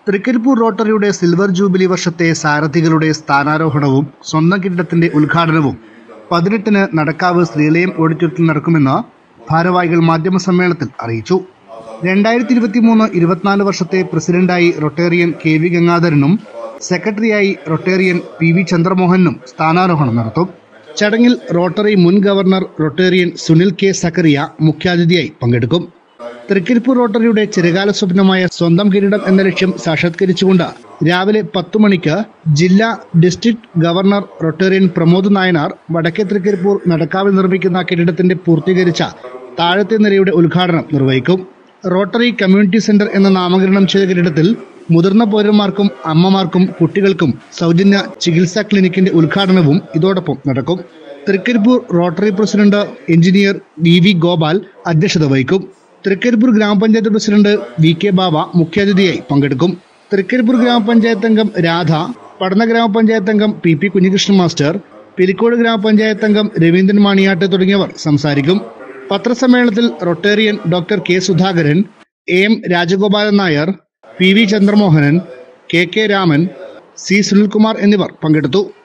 Trikaripur റോട്ടറിയുടെ silver jubilee വർഷത്തെ സാരഥികളുടെ സ്ഥാനാരോഹണവും സ്വന്തം കെട്ടിടത്തിന്റെ ഉദ്ഘാടനവും പതിനെട്ടിന് നടക്കാവ് ശ്രീലയം ഓഡിറ്റോറിയത്തിൽ നടക്കുമെന്ന് ഭാരവാഹികൾ മാധ്യമ സമ്മേളനത്തിൽ അറിയിച്ചു രണ്ടായിരത്തി ഇരുപത്തി മൂന്ന് ഇരുപത്തിനാല് വർഷത്തെ പ്രസിഡന്റായി റൊട്ടേറിയൻ കെ വി ഗംഗാധരനും സെക്രട്ടറിയായി റൊട്ടേറിയൻ പി വി ചന്ദ്രമോഹനും സ്ഥാനാരോഹണം നടത്തും ചടങ്ങിൽ റോട്ടറി മുൻ governor Rotarian Sunil K Zacharia മുഖ്യാതിഥിയായി പങ്കെടുക്കും തൃക്കരിപ്പൂർ റോട്ടറിയുടെ ചിരകാല സ്വപ്നമായ സ്വന്തം കിരീടം എന്ന ലക്ഷ്യം സാക്ഷാത്കരിച്ചുകൊണ്ട് രാവിലെ പത്തു മണിക്ക് ജില്ലാ district governor Rotarian Pramod Nayanar വടക്കേ തൃക്കരിപ്പൂർ നടക്കാവിൽ നിർമ്മിക്കുന്ന കെട്ടിടത്തിന്റെ പൂർത്തീകരിച്ച താഴത്തെ നിലയുടെ ഉദ്ഘാടനം നിർവഹിക്കും റോട്ടറി കമ്മ്യൂണിറ്റി സെന്റർ എന്ന നാമകരണം ചെയ്ത കെട്ടിടത്തിൽ മുതിർന്ന പൗരന്മാർക്കും അമ്മമാർക്കും കുട്ടികൾക്കും സൗജന്യ ചികിത്സാ ക്ലിനിക്കിന്റെ ഉദ്ഘാടനവും ഇതോടൊപ്പം നടക്കും Thrikkaripur Rotary president engineer V V Gopal അധ്യക്ഷത വഹിക്കും തൃക്കരിപ്പൂർ ഗ്രാമപഞ്ചായത്ത് പ്രസിഡന്റ് വി കെ ബാബ മുഖ്യാതിഥിയായി പങ്കെടുക്കും തൃക്കരിപ്പൂർ ഗ്രാമപഞ്ചായത്ത് അംഗം രാധ പടന്ന ഗ്രാമപഞ്ചായത്ത് അംഗം P P Kunhikrishnan master Pilicode ഗ്രാമപഞ്ചായത്ത് അംഗം രവീന്ദ്രൻ മാണിയാട്ട് തുടങ്ങിയവർ സംസാരിക്കും പത്രസമ്മേളനത്തിൽ Rotarian doctor K Sudhakaran A M Rajagopalan Nair P V Chandramohanan K K Raman C Sunilkumar എന്നിവർ പങ്കെടുത്തു